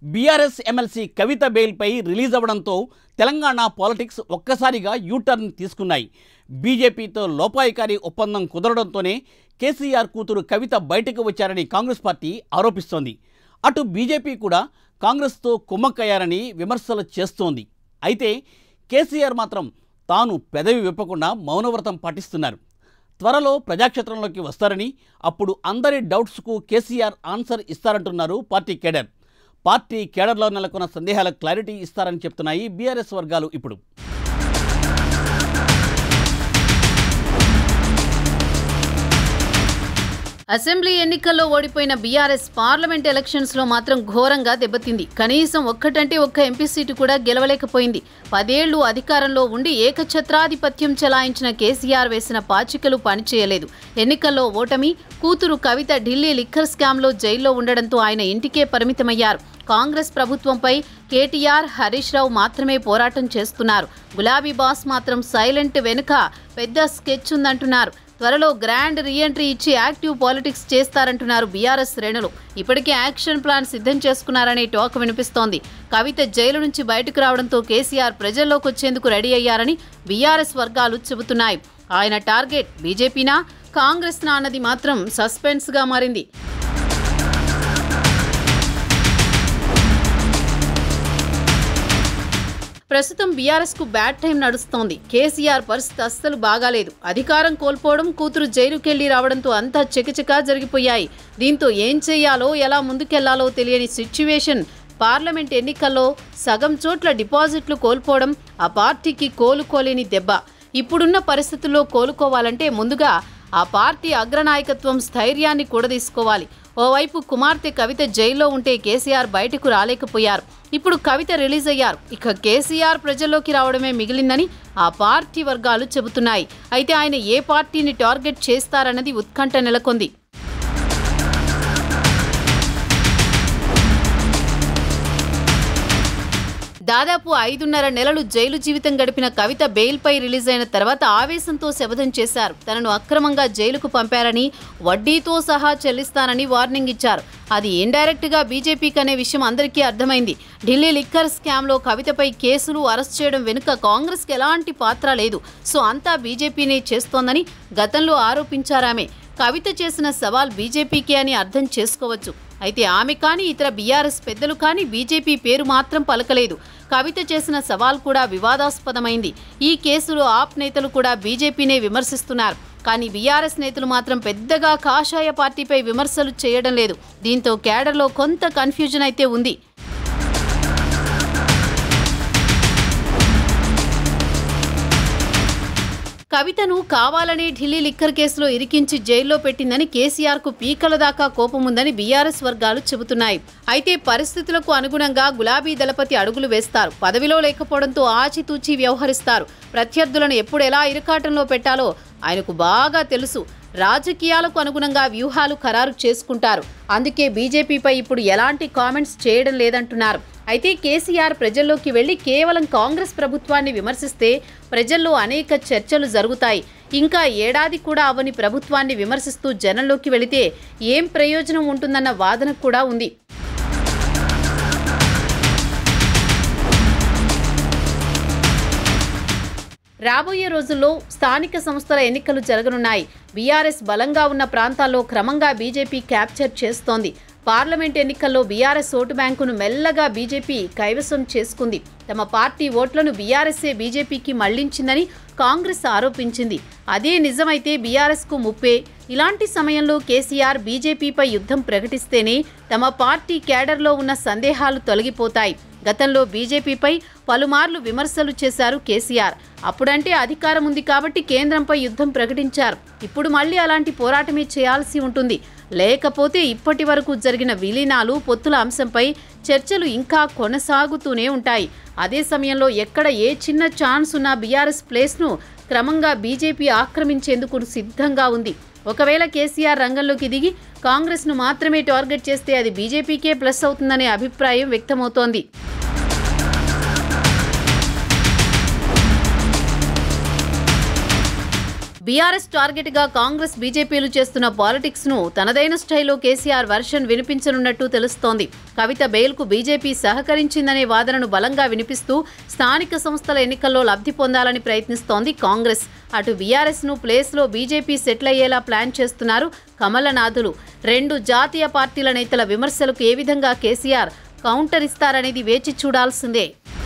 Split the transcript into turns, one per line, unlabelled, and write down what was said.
BRS MLC కవిత బెయిల్పై release అవ్వడంతో Telangana politics ఒక్కసారిగా యూటర్న్ తీసుకున్నాయి బీజేపీతో లోపాయికారి ఒప్పందం కుదరడంతోనే కేసీఆర్ కూతురు కవిత బయటకు వచ్చారని కాంగ్రెస్ పార్టీ ఆరోపిస్తోంది అటు బీజేపీ కూడా కాంగ్రెస్తో కుమ్మక్కయ్యారని విమర్శలు చేస్తోంది అయితే కేసీఆర్ మాత్రం తాను పెదవి విప్పకుండా మౌనవ్రతం పాటిస్తున్నారు త్వరలో ప్రజాక్షేత్రంలోకి వస్తారని అప్పుడు అందరి డౌట్స్కు కేసీఆర్ ఆన్సర్ ఇస్తారంటున్నారు పార్టీ కేడర్ పార్టీ కేడర్లో నెలకొన్న సందేహాలకు క్లారిటీ ఇస్తారని చెప్తున్నాయి బీఆర్ఎస్ వర్గాలు ఇప్పుడు
అసెంబ్లీ ఎన్నికల్లో ఓడిపోయిన బీఆర్ఎస్ పార్లమెంట్ ఎలక్షన్స్ లో మాత్రం ఘోరంగా దెబ్బతింది కనీసం ఒక్కటంటే ఒక్క ఎంపీ సీటు కూడా గెలవలేకపోయింది పదేళ్లు అధికారంలో ఉండి ఏకఛత్రాధిపత్యం చెలాయించిన కేసీఆర్ వేసిన పాచికలు పనిచేయలేదు ఎన్నికల్లో ఓటమి కూతురు కవిత ఢిల్లీ లిక్కర్ స్కామ్లో జైల్లో ఉండడంతో ఆయన ఇంటికే పరిమితమయ్యారు కాంగ్రెస్ ప్రభుత్వంపై కేటీఆర్ హరీష్ రావు మాత్రమే పోరాటం చేస్తున్నారు గులాబీ బాస్ మాత్రం సైలెంట్ వెనుక పెద్ద స్కెచ్ ఉందంటున్నారు త్వరలో గ్రాండ్ రీఎంట్రీ ఇచ్చి యాక్టివ్ పాలిటిక్స్ చేస్తారంటున్నారు బీఆర్ఎస్ శ్రేణులు ఇప్పటికే యాక్షన్ ప్లాన్ సిద్ధం చేసుకున్నారనే టాక్ వినిపిస్తోంది కవిత జైలు నుంచి బయటకు రావడంతో కేసీఆర్ ప్రజల్లోకి వచ్చేందుకు రెడీ అయ్యారని బీఆర్ఎస్ వర్గాలు చెబుతున్నాయి ఆయన టార్గెట్ బీజేపీనా కాంగ్రెస్నా అన్నది మాత్రం సస్పెన్స్గా మారింది ప్రస్తుతం బీఆర్ఎస్ కు బ్యాడ్ టైం నడుస్తోంది కేసీఆర్ పరిస్థితి అస్సలు బాగాలేదు అధికారం కోల్పోవడం కూతురు జైలుకెళ్లి రావడంతో అంతా చకచకా జరిగిపోయాయి దీంతో ఏం చేయాలో ఎలా ముందుకెళ్లాలో తెలియని సిచ్యువేషన్ పార్లమెంట్ ఎన్నికల్లో సగం చోట్ల డిపాజిట్లు కోల్పోవడం ఆ పార్టీకి కోలుకోలేని దెబ్బ ఇప్పుడున్న పరిస్థితుల్లో కోలుకోవాలంటే ముందుగా ఆ పార్టీ అగ్రనాయకత్వం స్థైర్యాన్ని కూడదీసుకోవాలి ఓవైపు కుమార్తె కవిత జైల్లో ఉంటే కేసీఆర్ బయటకు రాలేకపోయారు ఇప్పుడు కవిత రిలీజ్ అయ్యారు ఇక కేసీఆర్ ప్రజల్లోకి రావడమే మిగిలిందని ఆ పార్టీ వర్గాలు చెబుతున్నాయి అయితే ఆయన ఏ పార్టీని టార్గెట్ చేస్తారన్నది ఉత్కంఠ నెలకొంది దాదాపు ఐదున్నర నెలలు జైలు జీవితం గడిపిన కవిత బెయిల్పై రిలీజ్ అయిన తర్వాత ఆవేశంతో శపథం చేశారు తనను అక్రమంగా జైలుకు పంపారని వడ్డీతో సహా చెల్లిస్తానని వార్నింగ్ ఇచ్చారు అది ఇండైరెక్ట్ గా బీజేపీకి అనే విషయం అందరికీ అర్థమైంది ఢిల్లీ లిక్కర్ స్కామ్లో కవితపై కేసులు అరెస్ట్ చేయడం వెనుక కాంగ్రెస్కి ఎలాంటి పాత్ర లేదు సో అంతా బీజేపీనే చేస్తోందని గతంలో ఆరోపించారామే కవిత చేసిన సవాల్ బీజేపీకే అని అర్థం చేసుకోవచ్చు అయితే ఆమె కానీ ఇతర బీఆర్ఎస్ పెద్దలు కానీ బీజేపీ పేరు మాత్రం పలకలేదు కవిత చేసిన సవాల్ కూడా వివాదాస్పదమైంది ఈ కేసులో ఆప్ నేతలు కూడా బీజేపీనే విమర్శిస్తున్నారు కానీ బీఆర్ఎస్ నేతలు మాత్రం పెద్దగా కాషాయ పార్టీపై విమర్శలు చేయడం లేదు దీంతో కేడర్లో కొంత కన్ఫ్యూజన్ అయితే ఉంది కవితను కావాలనే ఢిల్లీ లిక్కర్ కేసులో ఇరికించి జైల్లో పెట్టిందని కేసీఆర్ కు పీకల దాకా కోపం ఉందని బీఆర్ఎస్ వర్గాలు చెబుతున్నాయి అయితే పరిస్థితులకు అనుగుణంగా గులాబీ దళపతి అడుగులు వేస్తారు పదవిలో లేకపోవడంతో ఆచితూచి వ్యవహరిస్తారు ప్రత్యర్థులను ఎప్పుడు ఎలా ఇరకాటంలో పెట్టాలో ఆయనకు బాగా తెలుసు రాజకీయాలకు అనుగుణంగా వ్యూహాలు ఖరారు చేసుకుంటారు అందుకే బీజేపీపై ఇప్పుడు ఎలాంటి కామెంట్స్ చేయడం లేదంటున్నారు అయితే కేసీఆర్ ప్రజల్లోకి వెళ్లి కేవలం కాంగ్రెస్ ప్రభుత్వాన్ని విమర్శిస్తే ప్రజల్లో అనేక చర్చలు జరుగుతాయి ఇంకా ఏడాది కూడా అవని ప్రభుత్వాన్ని విమర్శిస్తూ జనంలోకి వెళితే ఏం ప్రయోజనం ఉంటుందన్న వాదన కూడా ఉంది రాబోయే రోజుల్లో స్థానిక సంస్థల ఎన్నికలు జరగనున్నాయి బీఆర్ఎస్ బలంగా ఉన్న ప్రాంతాల్లో క్రమంగా బీజేపీ క్యాప్చర్ చేస్తోంది పార్లమెంట్ ఎన్నికల్లో బీఆర్ఎస్ ఓటు బ్యాంకును మెల్లగా బీజేపీ కైవసం చేసుకుంది తమ పార్టీ ఓట్లను బీఆర్ఎస్ఏ బీజేపీకి మళ్లించిందని కాంగ్రెస్ ఆరోపించింది అదే నిజమైతే బీఆర్ఎస్కు ముప్పే ఇలాంటి సమయంలో కేసీఆర్ బీజేపీపై యుద్ధం ప్రకటిస్తేనే తమ పార్టీ కేడర్లో ఉన్న సందేహాలు తొలగిపోతాయి గతంలో బీజేపీపై పలుమార్లు విమర్శలు చేశారు కేసీఆర్ అప్పుడంటే అధికారం ఉంది కాబట్టి కేంద్రంపై యుద్ధం ప్రకటించారు ఇప్పుడు మళ్ళీ అలాంటి పోరాటమే చేయాల్సి ఉంటుంది లేకపోతే ఇప్పటి వరకు జరిగిన విలీనాలు పొత్తుల అంశంపై చర్చలు ఇంకా కొనసాగుతూనే ఉంటాయి అదే సమయంలో ఎక్కడ ఏ చిన్న ఛాన్స్ ఉన్న బీఆర్ఎస్ ప్లేస్ను క్రమంగా బీజేపీ ఆక్రమించేందుకు సిద్ధంగా ఉంది ఒకవేళ కేసీఆర్ రంగంలోకి దిగి కాంగ్రెస్ను మాత్రమే టార్గెట్ చేస్తే అది బీజేపీకే ప్లస్ అవుతుందనే అభిప్రాయం వ్యక్తమవుతోంది బీఆర్ఎస్ టార్గెట్ గా కాంగ్రెస్ బీజేపీలు చేస్తున్న పాలిటిక్స్ ను తనదైన స్టైల్లో కేసీఆర్ వర్షన్ వినిపించనున్నట్టు తెలుస్తోంది కవిత బెయిల్కు బీజేపీ సహకరించిందనే వాదనను బలంగా వినిపిస్తూ స్థానిక సంస్థల ఎన్నికల్లో లబ్ధి పొందాలని ప్రయత్నిస్తోంది కాంగ్రెస్ అటు బీఆర్ఎస్ ను ప్లేస్ లో బీజేపీ సెటిల్ అయ్యేలా ప్లాన్ చేస్తున్నారు కమలనాథులు రెండు జాతీయ పార్టీల నేతల విమర్శలకు ఏ విధంగా కేసీఆర్ కౌంటర్ ఇస్తారనేది వేచి చూడాల్సిందే